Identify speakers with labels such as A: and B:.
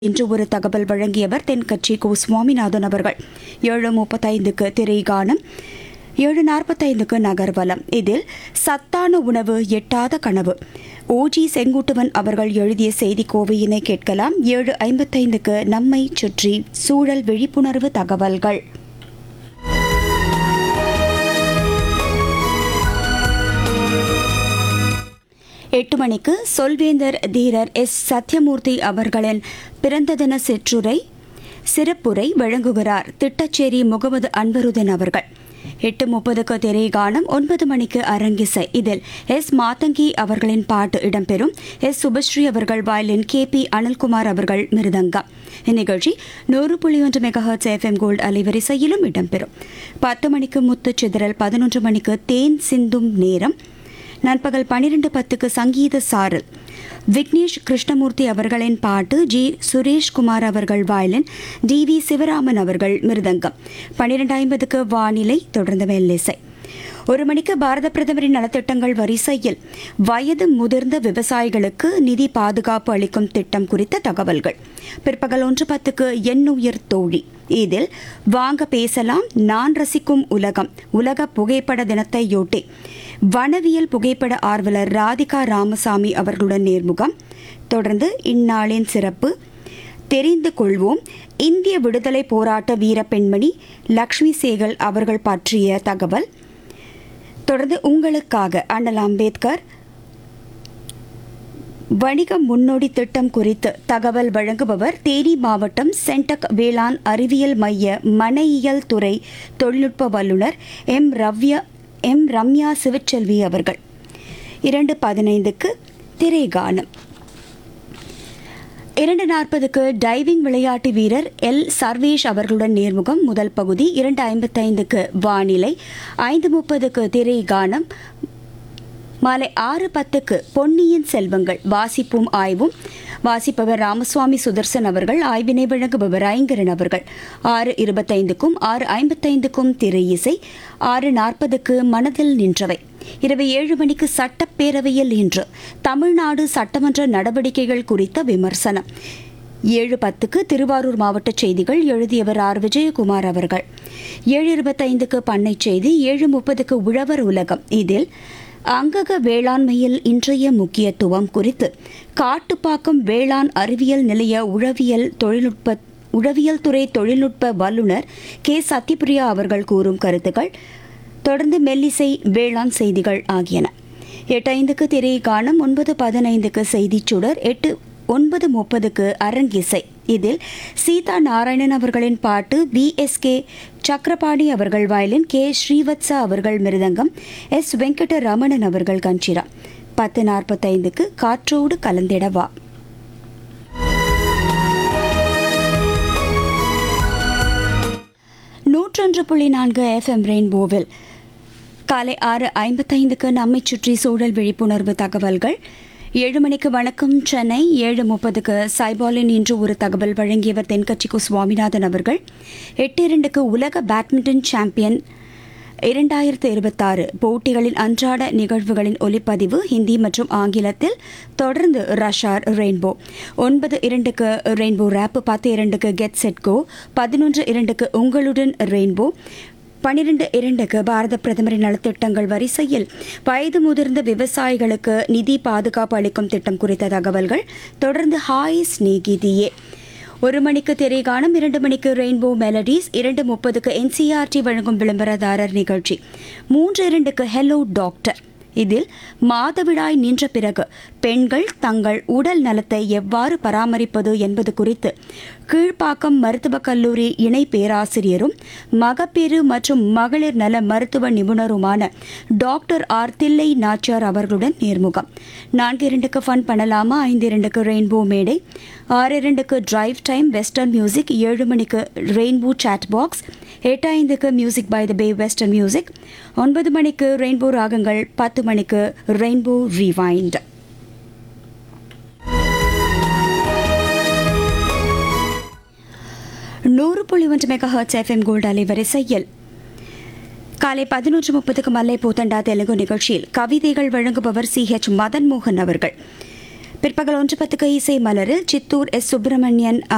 A: இன்று ஒரு தகவல் வழங்கியவர் தென்கட்சி கோ சுவாமிநாதன் அவர்கள் ஏழு முப்பத்தைந்துக்கு திரைகானம் ஏழு நாற்பத்தைந்துக்கு நகர்வலம் இதில் சத்தான உணவு எட்டாத கனவு ஓஜி செங்குட்டுவன் அவர்கள் எழுதிய செய்தி கோவையினை கேட்கலாம் ஏழு ஐம்பத்தைந்துக்கு நம்மை சுற்றி சூழல் விழிப்புணர்வு தகவல்கள் எட்டு மணிக்கு சொல்வேந்தர் தீரர் எஸ் சத்யமூர்த்தி அவர்களின் பிறந்த தின சிற்றுரை சிறப்புரை வழங்குகிறார் திட்டச்சேரி முகமது அன்வருதன் அவர்கள் எட்டு முப்பதுக்கு திரைகானம் ஒன்பது மணிக்கு அரங்கிசை இதில் எஸ் மாதங்கி அவர்களின் பாட்டு இடம்பெறும் எஸ் சுபஸ்ரீ அவர்கள் வயலின் கே பி அனில்குமார் அவர்கள் மிருதங்கம் இந்நிகழ்ச்சி நூறு புள்ளி ஒன்று மெகாஹர்ட்ஸ் எஃப்எம் கோல்டு அலைவரிசையிலும் இடம்பெறும் பத்து மணிக்கு முத்து சிதறல் பதினொன்று மணிக்கு தேன் சிந்தும் நேரம் நண்பகல் பன்னிரண்டு பத்துக்கு சங்கீத சாரல் விக்னேஷ் கிருஷ்ணமூர்த்தி அவர்களின் பாட்டு ஜி சுரேஷ்குமார் அவர்கள் வயலின் டி வி சிவராமன் அவர்கள் மிருதங்கம் பன்னிரண்டு ஐம்பதுக்கு வானிலை தொடர்ந்து மெல்லிசை ஒரு மணிக்கு பாரத பிரதமரின் நலத்திட்டங்கள் வரிசையில் வயது முதிர்ந்த விவசாயிகளுக்கு நிதி பாதுகாப்பு அளிக்கும் திட்டம் குறித்த தகவல்கள் பிற்பகல் ஒன்று பத்துக்கு எண்ணுயிர் தோழி இதில் வாங்க பேசலாம் நான் ரசிக்கும் உலகம் உலக புகைப்பட தினத்தையொட்டி வனவியல் புகைப்பட ஆர்வலர் ராதிகா ராமசாமி அவர்களுடன் நேர்முகம் தொடர்ந்து இந்நாளின் சிறப்பு தெரிந்து கொள்வோம் இந்திய விடுதலை போராட்ட வீர பெண்மணி லக்ஷ்மி சேகல் அவர்கள் பற்றிய தகவல் தொடர்ந்து உங்களுக்காக அண்ணல் அம்பேத்கர் வணிக முன்னோடி திட்டம் குறித்து தகவல் வழங்குபவர் தேனி மாவட்டம் சென்டக் வேளாண் அறிவியல் மைய மனையியல் துறை தொழில்நுட்ப வல்லுநர் எம் ரவ்யா எம் ரம்யா சிவச்செல்வி அவர்கள் இரண்டு பதினைந்துக்கு திரைகானம் இரண்டு நாற்பதுக்கு டைவிங் விளையாட்டு வீரர் எல் சர்வேஷ் அவர்களுடன் நேர்முகம் முதல் பகுதி இரண்டு ஐம்பத்தைந்துக்கு வானிலை ஐந்து முப்பதுக்கு திரைகானம் மாலை ஆறு பத்துக்கு பொன்னியின் செல்வங்கள் வாசிப்பும் ஆய்வும் வாசிப்பவர் ராமசுவாமி சுதர்சன் அவர்கள் ஆய்வினை வழங்குபவர் ஐங்கரன் அவர்கள் ஆறு இருபத்தைந்துக்கும் ஆறு ஐம்பத்தைந்துக்கும் திரை இசை ஆறு நாற்பதுக்கு மனதில் நின்றவை இரவு ஏழு மணிக்கு சட்டப்பேரவையில் இன்று தமிழ்நாடு சட்டமன்ற நடவடிக்கைகள் குறித்த விமர்சனம் ஏழு பத்துக்கு திருவாரூர் மாவட்ட செய்திகள் எழுதியவர் ஆர் விஜயகுமார் அவர்கள் ஏழு இருபத்தைந்துக்கு பண்ணை செய்தி ஏழு முப்பதுக்கு உழவர் உலகம் இதில் அங்கக வேளாண்மையில் இன்றைய முக்கியத்துவம் குறித்து காட்டுப்பாக்கம் வேளாண் அறிவியல் நிலைய உழவியல் தொழில்நுட்ப உழவியல் துறை தொழில்நுட்ப வல்லுநர் கே சத்யபிரியா அவர்கள் கூறும் கருத்துக்கள் தொடர்ந்து மெல்லிசை வேளாண் செய்திகள் ஆகியன எட்டு ஐந்துக்கு திரை காணும் ஒன்பது பதினைந்துக்கு செய்திச் சுடர் எட்டு ஒன்பது முப்பதுக்கு அரங்கிசை இதில் சீதா நாராயணன் அவர்களின் பாட்டு வி எஸ் கே சக்கரபாணி அவர்கள் வயலின் கே ஸ்ரீவத்சா அவர்கள் மிருதங்கம் எஸ் வெங்கட ரமணன் அவர்கள் கஞ்சிரா பத்து நாற்பத்தைந்துக்கு காற்றோடு கலந்திடவா நூற்றொன்று புள்ளி நான்கு எஃப்எம் ரெயின்போவில் காலை ஆறு ஐம்பத்தைந்துக்கு நம்மை சுற்றி சூழல் விழிப்புணர்வு தகவல்கள் ஏழு மணிக்கு வணக்கம் சென்னை ஏழு முப்பதுக்கு சாய்பாலின் இன்று ஒரு தகவல் வழங்கியவர் தென்கட்சிக்கு சுவாமிநாதன் அவர்கள் எட்டு இரண்டுக்கு உலக பேட்மிண்டன் சாம்பியன் இரண்டாயிரத்து இருபத்தாறு போட்டிகளின் அன்றாட நிகழ்வுகளின் ஒலிப்பதிவு ஹிந்தி மற்றும் ஆங்கிலத்தில் தொடர்ந்து ரஷார் ரெயின்போ ஒன்பது இரண்டுக்கு ரெயின்போ ரேப் பத்து இரண்டுக்கு கெட் செட் கோ பதினொன்று இரண்டுக்கு உங்களுடன் ரெயின்போ பனிரெண்டு இரண்டுக்கு பாரத பிரதமரின் நலத்திட்டங்கள் வரிசையில் வயது முதிர்ந்த விவசாயிகளுக்கு நிதி பாதுகாப்பு அளிக்கும் திட்டம் குறித்த தகவல்கள் தொடர்ந்து ஹாய் ஸ்நேகிதியே ஒரு மணிக்கு திரைகானம் இரண்டு மணிக்கு ரெயின்போ மெலடிஸ் இரண்டு முப்பதுக்கு என்சிஆர்டி வழங்கும் விளம்பரதாரர் நிகழ்ச்சி மூன்று இரண்டுக்கு ஹெலோ டாக்டர் இதில் மாதவிடாய் நின்ற பிறகு பெண்கள் தங்கள் உடல் நலத்தை எவ்வாறு பராமரிப்பது என்பது குறித்து கீழ்ப்பாக்கம் மருத்துவக் கல்லூரி இணை பேராசிரியரும் மகப்பேறு மற்றும் மகளிர் நல மருத்துவ நிபுணருமான டாக்டர் ஆர் தில்லை நாச்சியார் அவர்களுடன் நேர்முகம் நான்கு இரண்டுக்கு ஃபன் பண்ணலாமா ஐந்து இரண்டுக்கு ரெயின்போ மேடை ஆறு இரண்டுக்கு டிரைவ் டைம் வெஸ்டர்ன் மியூசிக் ஏழு மணிக்கு ரெயின்போ சாட் பாக்ஸ் எட்டு ஐந்துக்கு music by the bay western music ஒன்பது மணிக்கு ரெயின்போ ராகங்கள் பத்து மணிக்கு ரெயின்போ ரிவைண்ட் நூறு புள்ளி ஒன்று மெகா ஹர்ட்ஸ் எஃப்எம் கோல்டு அலைவரிசையில் காலை பதினொன்று முப்பதுக்கு மல்லை பூத்தண்டா தெலுங்கு நிகழ்ச்சியில் கவிதைகள் வழங்குபவர் சி ஹெச் மதன் மோகன் அவர்கள் பிற்பகல் ஒன்று பத்துக்கு இசை மலரில் சித்தூர் எஸ் சுப்பிரமணியன்